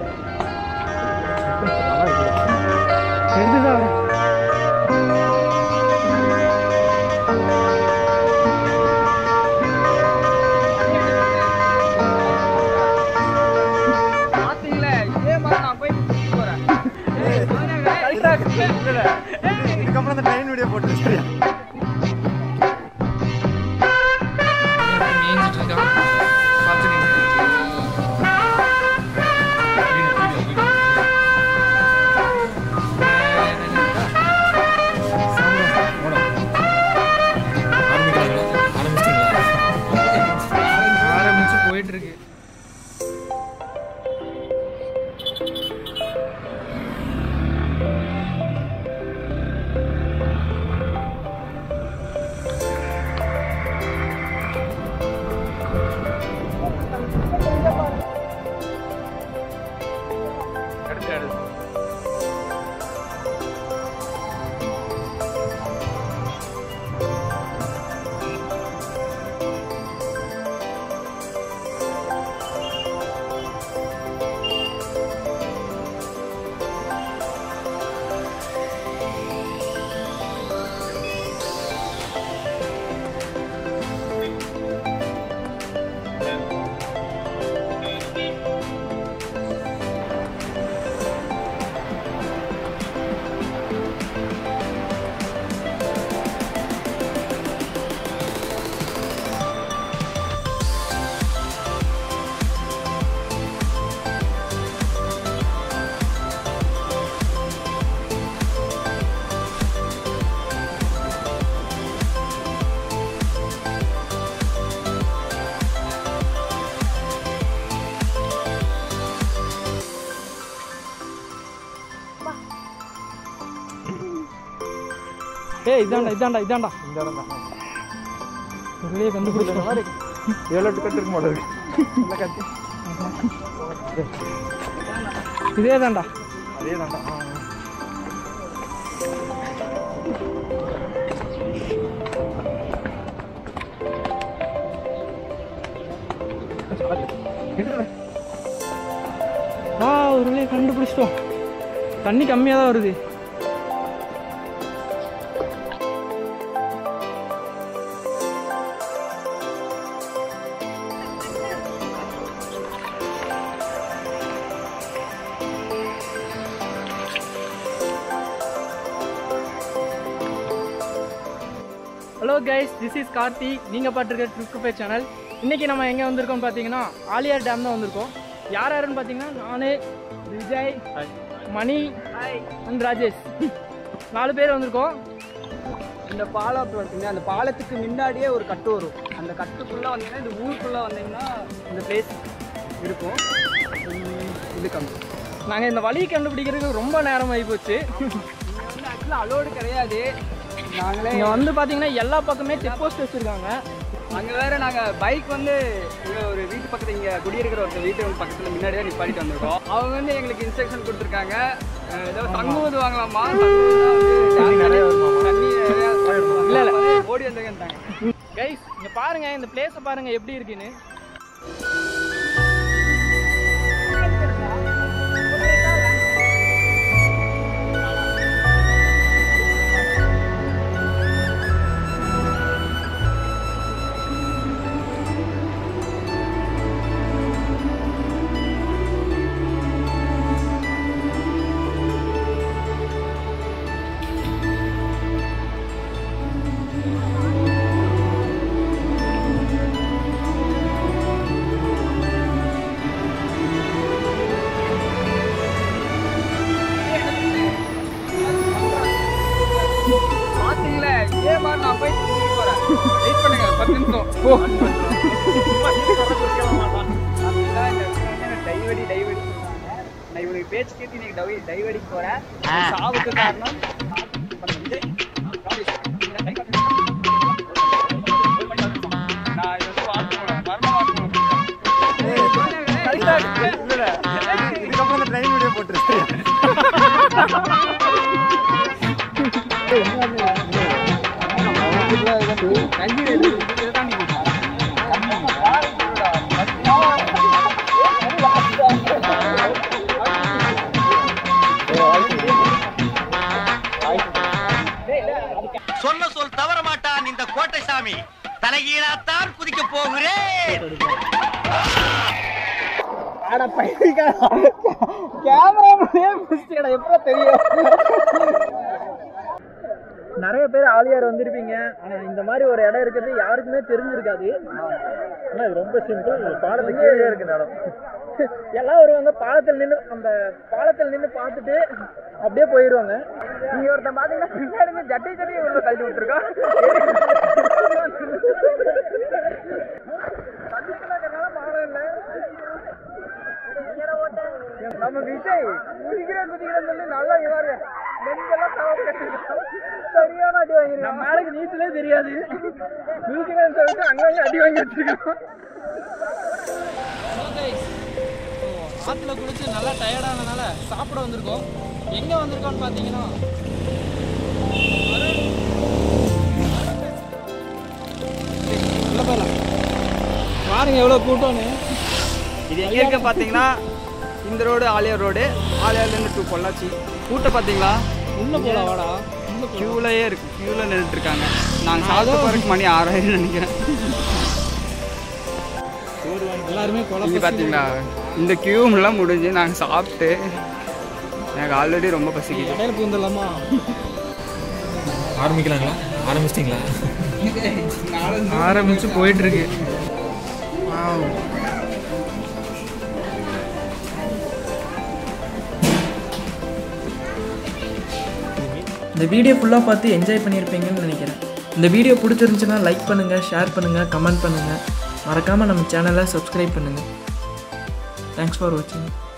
எடுத்துதான் வரேன் பாத்தீங்களே இதே மாதிரி நான் போய் கூட்டிட்டு போறேன் இதுக்கப்புறம் அந்த ட்ரெயின் வீடியோ போட்டு சரியா மேய்ஞ்சிட்டு இருக்கான் பார்த்துக்கங்க ஆரம்பிச்சு போயிட்டு இருக்கு அடுத்து அடுத்து ஏய் இதாண்டா இதாண்டா இதாண்டா இந்த இடம் தான் ஒரே கண்டுபிடிச்ச ஏழு எட்டு கட்டு இருக்கு மாட்டேன் இந்த கட்டு இதே தான்டா அதே தான்டா ஆ ஒரு வழியை கண்டுபிடிச்சிட்டோம் தண்ணி கம்மியாக தான் வருது hello guys this is Karthi நீங்கள் பார்த்துருக்க ட்ரிப் பே சேனல் இன்றைக்கி நம்ம எங்கே வந்திருக்கோம் பார்த்தீங்கன்னா ஆலியார் டேம் தான் வந்திருக்கோம் யார் யாருன்னு பார்த்தீங்கன்னா நான் விஜய் மணி அண்ட் ராஜேஷ் நாலு பேர் வந்திருக்கோம் இந்த பாலம் பார்த்தீங்கன்னா அந்த பாலத்துக்கு முன்னாடியே ஒரு கட்டு வரும் அந்த கட்டுக்குள்ள வந்தீங்கன்னா இந்த ஊருக்குள்ள வந்தீங்கன்னா இந்த பிளேஸ் இருக்கும் உம், இது கம்மி நாங்கள் இந்த வழி கண்டுபிடிக்கிறதுக்கு ரொம்ப நேரம் ஆகி போச்சு இங்கே வந்து ஆக்சுவலாக அலோடு கிடையாது நாங்களே இங்கே வந்து பார்த்தீங்கன்னா எல்லா பக்கமே செக் போஸ்ட் வச்சுருக்காங்க அங்கே வேற நாங்கள் பைக் வந்து இங்கே ஒரு வீட்டு பக்கத்தில் இங்கே குடியிருக்கிற ஒருத்தர் வீட்டு பக்கத்தில் முன்னாடி தான் நிப்பாட்டிட்டு வந்திருக்கோம் அவங்க வந்து எங்களுக்கு இன்ஸ்ட்ரக்ஷன் கொடுத்துருக்காங்க அஹ் ஏதோ தங்குவது வாங்கலாமா தங்குவது நிறைய தண்ணி நிறையா இல்ல, இல்ல. ஓடி வந்துருக்கேன்ட்டாங்க கைஸ் இங்கே பாருங்க இந்த பிளேஸை பாருங்க எப்படி இருக்குன்னு பார்த்தீங்களே இதே மாதிரி நான் போய் தூக்கிட்டு போகிறேன் வெயிட் பண்ணுங்க பத்து நிமிஷம் ஓ அப்படிதான் இந்த விஷயம் டைவடி டைவடி சொல்றாங்க நான் இவனுக்கு பேச்சு கேட்டு இன்னைக்கு டை டைவடிக்கு போறேன் சாவுக்கு காரணம் நான் இது வந்து வாக்குமூலம், மரண வாக்குமூலம் சொல்றேன். இதுக்கப்புறம் அந்த ட்ரெயின் வீடியோ போட்டு சரியா அட பையன் கேமராமேனே மிஸ்டேடா எப்போ தெரியும் நிறைய பேர் ஆலியார் வந்திருப்பீங்க ஆனா இந்த மாதிரி ஒரு இடம் இருக்கிறது யாருக்குமே தெரிஞ்சிருக்காது ஆனா இது ரொம்ப சிம்பிள் பாலத்துக்கு கீழே இருக்கு இடம் எல்லாம் வருவாங்க பாலத்தில் நின்று அந்த பாலத்தில் நின்று பார்த்துட்டு அப்படியே போயிடுவாங்க நீங்க ஒருத்தன் பாத்தீங்கன்னா பின்னாடி இருந்து ஜட்டை ஜட்டி உள்ள கழட்டி விட்டுருக்கான் பாலம் இல்லை நம்ம விஜய் குதிக்கிறேன் குதிக்கிறேன்னு சொல்லி நல்லா இவாரு நெஞ்செல்லாம் தவறு சரியான அடி வாங்கிருக்கோம் நம்ம மேலுக்கு நீச்சலே தெரியாது குதிக்கிறேன்னு சொல்லிட்டு அங்கங்க அடி வாங்கி வச்சிருக்கோம் ஆற்றுல குளிச்சு நல்லா டயர்டானனால சாப்பிட வந்திருக்கோம் எங்கே வந்திருக்கோம்னு பார்த்தீங்கன்னா உள்ள போகலாம் பாருங்க எவ்வளோ கூட்டம்னு இது எங்க இருக்கு பாத்தீங்கன்னா இந்த ரோடு ஆலியார் ரோடு ஆலியார்லேருந்து டு பொள்ளாச்சி கூட்டம் பாத்தீங்களா உள்ள போகலாம் வாடா உள்ள கியூலயே இருக்கு கியூல நின்றுட்டு இருக்காங்க நாங்க சாப்பிட போறதுக்கு மணி ஆறாயிரம் நினைக்கிறேன் எல்லாருமே கொலை இங்க பாத்தீங்களா இந்த கியூம்லாம் முடிஞ்சு நாங்க சாப்பிட்டு எனக்கு ஆல்ரெடி ரொம்ப பசிக்குது இடையில பூந்துடலாமா ஆரம்பிக்கலாங்களா ஆரம்பிச்சிட்டிங்களா ஆரம்பிச்சு போயிட்டு இருக்கு இந்த வீடியோ ஃபுல்லாக பார்த்து என்ஜாய் பண்ணியிருப்பீங்கன்னு நினைக்கிறேன் இந்த வீடியோ பிடிச்சிருந்துச்சுன்னா லைக் பண்ணுங்கள் ஷேர் பண்ணுங்கள் கமெண்ட் பண்ணுங்கள் மறக்காமல் நம்ம சேனலை சப்ஸ்கிரைப் பண்ணுங்கள் தேங்க்ஸ் ஃபார் வாட்சிங்